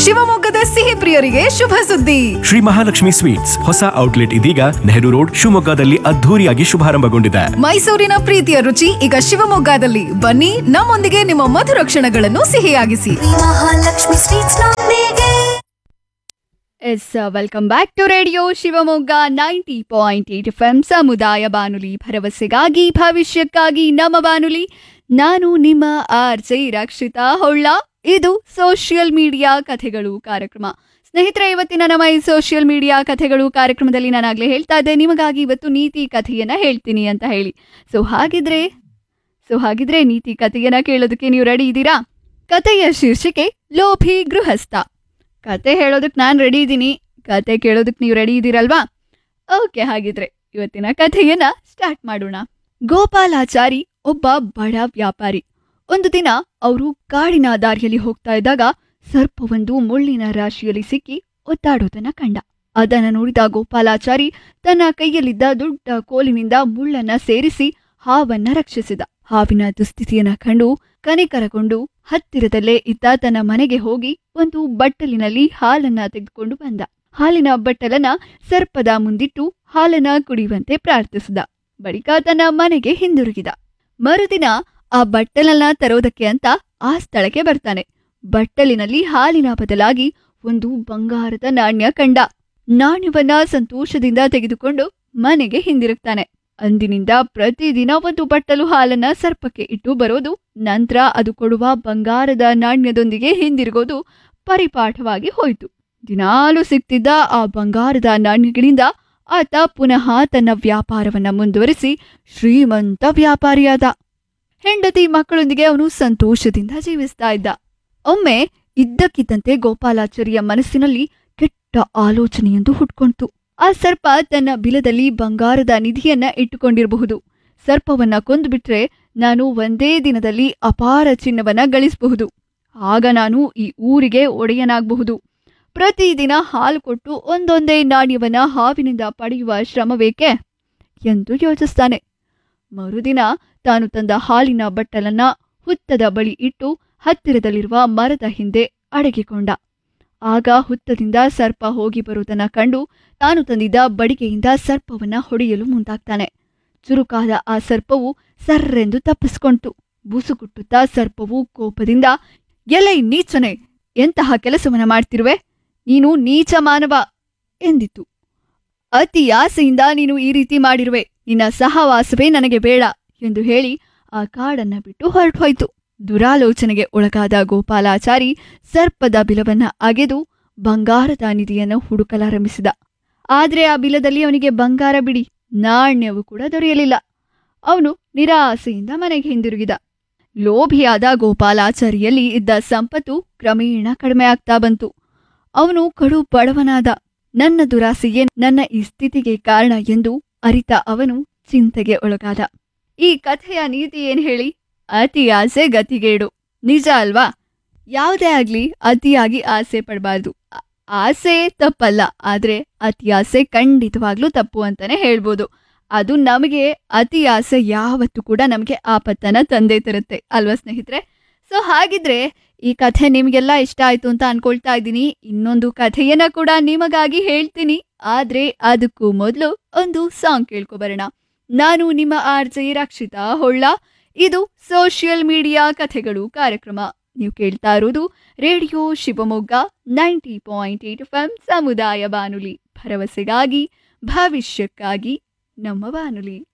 ಶಿವಮೊಗ್ಗದ ಸಿಹಿ ಪ್ರಿಯರಿಗೆ ಶುಭ ಸುದ್ದಿ ಶ್ರೀ ಮಹಾಲಕ್ಷ್ಮಿ ಸ್ವೀಟ್ಸ್ ಹೊಸ ಔಟ್ಲೆಟ್ ಇದೀಗ ನೆಹರು ರೋಡ್ ಶಿವಮೊಗ್ಗದಲ್ಲಿ ಅದ್ಧೂರಿಯಾಗಿ ಶುಭಾರಂಭಗೊಂಡಿದೆ ಮೈಸೂರಿನ ಪ್ರೀತಿಯ ರುಚಿ ಈಗ ಶಿವಮೊಗ್ಗದಲ್ಲಿ ಬನ್ನಿ ನಮ್ಮೊಂದಿಗೆ ನಿಮ್ಮ ಮಧುರ ಕ್ಷಣಗಳನ್ನು ಸಿಹಿಯಾಗಿಸಿ ಮಹಾಲಕ್ಷ್ಮಿ ಸ್ವೀಟ್ಸ್ ನೊಂದಿಗೆ yes welcome back to radio Shivamogga ninety point eight F M ಸಮುದಾಯ ಬಾನುಲಿ ಭರವಸೆಗಾಗಿ ಭವಿಷ್ಯಕ್ಕಾಗಿ ನಮ್ಮ ಬಾನುಲಿ ನಾನು ನಿಮ್ಮ ಆರ್ ಜೆ ರಕ್ಷಿತಾ ಹೊಳ್ಳ ಇದು ಸೋಷಿಯಲ್ ಮೀಡಿಯಾ ಕಥೆಗಳು ಕಾರ್ಯಕ್ರಮ ಸ್ನೇಹಿತರೆ ಇವತ್ತಿನ ನಮ್ಮ ಈ ಸೋಷಿಯಲ್ ಮೀಡಿಯಾ ಕಥೆಗಳು ಕಾರ್ಯಕ್ರಮದಲ್ಲಿ ನಾನಾಗಲೇ ಹೇಳ್ತಾ ಇದ್ದೆ ನಿಮಗಾಗಿ ಇವತ್ತು ನೀತಿ ಕಥೆಯನ್ನ ಹೇಳ್ತೀನಿ ಅಂತ ಹೇಳಿ ಸೊ ಹಾಗಿದ್ರೆ ಸೊ ಹಾಗಿದ್ರೆ ನೀತಿ ಕಥೆಯನ್ನ ಕೇಳೋದಕ್ಕೆ ನೀವು ರೆಡಿ ಇದ್ದೀರಾ ಕಥೆಯ ಶೀರ್ಷಿಕೆ ಲೋಭಿ ಗೃಹಸ್ಥ ಕತೆ ಹೇಳೋದಕ್ಕೆ ನಾನು ರೆಡಿ ಇದ್ದೀನಿ ಕತೆ ಕೇಳೋದಕ್ಕೆ ನೀವು ರೆಡಿ ಇದ್ದೀರಲ್ವಾ ಓಕೆ ಹಾಗಿದ್ರೆ ಇವತ್ತಿನ ಕಥೆಯನ್ನ ಸ್ಟಾರ್ಟ್ ಮಾಡೋಣ ಗೋಪಾಲಾಚಾರಿ ಒಬ್ಬ ಬಡ ವ್ಯಾಪಾರಿ ಒಂದು ದಿನ ಅವರು ಕಾಡಿನ ದಾರಿಯಲ್ಲಿ ಹೋಗ್ತಾ ಇದ್ದಾಗ ಸರ್ಪವೊಂದು ಮುಳ್ಳಿನ ರಾಶಿಯಲ್ಲಿ ಸಿಕ್ಕಿ ಒದ್ದಾಡೋದನ್ನ ಕಂಡ ಅದನ್ನ ನೋಡಿದ ಗೋಪಾಲಾಚಾರಿ ತನ್ನ ಕೈಯಲ್ಲಿದ್ದ ದೊಡ್ಡ ಕೋಲಿನಿಂದ ಮುಳ್ಳನ್ನ ಸೇರಿಸಿ ಹಾವನ್ನ ರಕ್ಷಿಸಿದ ಹಾವಿನ ದುಸ್ಥಿತಿಯನ್ನ ಕಂಡು ಕನಿಕರಗೊಂಡು ಹತ್ತಿರದಲ್ಲೇ ಇದ್ದ ತನ್ನ ಮನೆಗೆ ಹೋಗಿ ಒಂದು ಬಟ್ಟಲಿನಲ್ಲಿ ಹಾಲನ್ನ ತೆಗೆದುಕೊಂಡು ಬಂದ ಹಾಲಿನ ಬಟ್ಟಲನ್ನ ಸರ್ಪದ ಮುಂದಿಟ್ಟು ಹಾಲನ್ನ ಕುಡಿಯುವಂತೆ ಪ್ರಾರ್ಥಿಸಿದ ಬಳಿಕ ತನ್ನ ಮನೆಗೆ ಹಿಂದಿರುಗಿದ ಮರುದಿನ ಆ ಬಟ್ಟಲನ್ನ ತರೋದಕ್ಕೆ ಅಂತ ಆ ಸ್ಥಳಕ್ಕೆ ಬರ್ತಾನೆ ಬಟ್ಟಲಿನಲ್ಲಿ ಹಾಲಿನ ಬದಲಾಗಿ ಒಂದು ಬಂಗಾರದ ನಾಣ್ಯ ಕಂಡ ನಾಣ್ಯವನ್ನ ಸಂತೋಷದಿಂದ ತೆಗೆದುಕೊಂಡು ಮನೆಗೆ ಹಿಂದಿರುಗ್ತಾನೆ ಅಂದಿನಿಂದ ಪ್ರತಿದಿನ ಒಂದು ಬಟ್ಟಲು ಹಾಲನ್ನ ಸರ್ಪಕ್ಕೆ ಇಟ್ಟು ಬರೋದು ನಂತರ ಅದು ಕೊಡುವ ಬಂಗಾರದ ನಾಣ್ಯದೊಂದಿಗೆ ಹಿಂದಿರುಗೋದು ಪರಿಪಾಠವಾಗಿ ಹೋಯಿತು ದಿನಾಲು ಸಿಗ್ತಿದ್ದ ಆ ಬಂಗಾರದ ನಾಣ್ಯಗಳಿಂದ ಆತ ಪುನಃ ತನ್ನ ವ್ಯಾಪಾರವನ್ನ ಮುಂದುವರಿಸಿ ಶ್ರೀಮಂತ ವ್ಯಾಪಾರಿಯಾದ ಹೆಂಡತಿ ಮಕ್ಕಳೊಂದಿಗೆ ಅವನು ಸಂತೋಷದಿಂದ ಜೀವಿಸ್ತಾ ಇದ್ದ ಒಮ್ಮೆ ಇದ್ದಕ್ಕಿದ್ದಂತೆ ಗೋಪಾಲಾಚಾರ್ಯ ಮನಸ್ಸಿನಲ್ಲಿ ಕೆಟ್ಟ ಆಲೋಚನೆಯೊಂದು ಹುಟ್ಕೊಂತು ಆ ಸರ್ಪ ತನ್ನ ಬಿಲದಲ್ಲಿ ಬಂಗಾರದ ನಿಧಿಯನ್ನ ಇಟ್ಟುಕೊಂಡಿರಬಹುದು ಸರ್ಪವನ್ನ ಕೊಂದುಬಿಟ್ರೆ ನಾನು ಒಂದೇ ದಿನದಲ್ಲಿ ಅಪಾರ ಚಿನ್ನವನ್ನ ಗಳಿಸಬಹುದು ಆಗ ನಾನು ಈ ಊರಿಗೆ ಒಡೆಯನಾಗಬಹುದು ಪ್ರತಿದಿನ ಹಾಲು ಕೊಟ್ಟು ಒಂದೊಂದೇ ನಾಣ್ಯವನ್ನ ಹಾವಿನಿಂದ ಪಡೆಯುವ ಶ್ರಮವೇಕೆ ಎಂದು ಯೋಚಿಸ್ತಾನೆ ಮರುದಿನ ತಾನು ತಂದ ಹಾಲಿನ ಬಟ್ಟಲನ್ನ ಹುತ್ತದ ಬಳಿ ಇಟ್ಟು ಹತ್ತಿರದಲ್ಲಿರುವ ಮರದ ಹಿಂದೆ ಅಡಗಿಕೊಂಡ ಆಗ ಹುತ್ತದಿಂದ ಸರ್ಪ ಹೋಗಿ ಬರುವುದನ್ನ ಕಂಡು ತಾನು ತಂದಿದ್ದ ಬಡಿಗೆಯಿಂದ ಸರ್ಪವನ್ನ ಹೊಡೆಯಲು ಮುಂದಾಗ್ತಾನೆ ಚುರುಕಾದ ಆ ಸರ್ಪವು ಸರ್ರೆಂದು ತಪ್ಪಿಸ್ಕೊಂತು ಬುಸುಗುಟ್ಟುತ್ತಾ ಸರ್ಪವು ಕೋಪದಿಂದ ಎಲೈ ನೀಚನೆ ಎಂತಹ ಕೆಲಸವನ್ನ ಮಾಡ್ತಿರುವೆ ನೀನು ನೀಚ ಮಾನವ ಎಂದಿತು ಅತಿ ಆಸೆಯಿಂದ ನೀನು ಈ ರೀತಿ ಮಾಡಿರುವೆ ನಿನ್ನ ಸಹವಾಸವೇ ನನಗೆ ಬೇಡ ಎಂದು ಹೇಳಿ ಆ ಕಾಡನ್ನ ಬಿಟ್ಟು ಹೊರಟೋಯ್ತು ದುರಾಲೋಚನೆಗೆ ಒಳಗಾದ ಗೋಪಾಲಾಚಾರಿ ಸರ್ಪದ ಬಿಲವನ್ನ ಅಗೆದು ಬಂಗಾರದ ನಿಧಿಯನ್ನು ಹುಡುಕಲಾರಂಭಿಸಿದ ಆದ್ರೆ ಆ ಬಿಲದಲ್ಲಿ ಅವನಿಗೆ ಬಂಗಾರ ಬಿಡಿ ನಾಣ್ಯವು ಕೂಡ ದೊರೆಯಲಿಲ್ಲ ಅವನು ನಿರಾಸೆಯಿಂದ ಮನೆಗೆ ಹಿಂದಿರುಗಿದ ಲೋಭಿಯಾದ ಗೋಪಾಲಾಚಾರಿಯಲ್ಲಿ ಇದ್ದ ಸಂಪತ್ತು ಕ್ರಮೇಣ ಕಡಿಮೆ ಆಗ್ತಾ ಬಂತು ಅವನು ಕಡು ಬಡವನಾದ ನನ್ನ ದುರಾಸೆಯೇ ನನ್ನ ಈ ಸ್ಥಿತಿಗೆ ಕಾರಣ ಎಂದು ಅರಿತ ಅವನು ಚಿಂತೆಗೆ ಒಳಗಾದ ಈ ಕಥೆಯ ನೀತಿ ಏನ್ ಹೇಳಿ ಅತಿ ಆಸೆ ಗತಿಗೇಡು ನಿಜ ಅಲ್ವಾ ಯಾವುದೇ ಆಗ್ಲಿ ಅತಿಯಾಗಿ ಆಸೆ ಪಡಬಾರ್ದು ಆ- ಆಸೆ ತಪ್ಪಲ್ಲ ಆದ್ರೆ ಅತಿ ಆಸೆ ಖಂಡಿತವಾಗ್ಲೂ ತಪ್ಪು ಅಂತಾನೆ ಹೇಳ್ಬೋದು ಅದು ನಮಗೆ ಅತಿ ಆಸೆ ಯಾವತ್ತೂ ಕೂಡ ನಮಗೆ ಆಪತ್ತನ್ನ ತಂದೆ ತರುತ್ತೆ ಅಲ್ವಾ ಸ್ನೇಹಿತರೆ ಸೊ ಹಾಗಿದ್ರೆ ಈ ಕಥೆ ನಿಮಗೆಲ್ಲ ಇಷ್ಟ ಆಯ್ತು ಅಂತ ಅನ್ಕೊಳ್ತಾ ಇದ್ದೀನಿ ಇನ್ನೊಂದು ಕಥೆಯನ್ನ ಕೂಡ ನಿಮಗಾಗಿ ಹೇಳ್ತೀನಿ ಆದ್ರೆ ಅದಕ್ಕೂ ಮೊದಲು ಒಂದು ಸಾಂಗ್ ಕೇಳ್ಕೊಬರೋಣ ನಾನು ನಿಮ್ಮ ಆರ್ ಜೆ ರಕ್ಷಿತಾ ಹೊಳ್ಳ ಇದು ಸೋಷಿಯಲ್ ಮೀಡಿಯಾ ಕಥೆಗಳು ಕಾರ್ಯಕ್ರಮ ನೀವು ಕೇಳ್ತಾ ಇರೋದು radio Shivamogga ninety point eight F ಸಮುದಾಯ ಬಾನುಲಿ ಭರವಸೆಗಾಗಿ ಭವಿಷ್ಯಕ್ಕಾಗಿ ನಮ್ಮ ಬಾನುಲಿ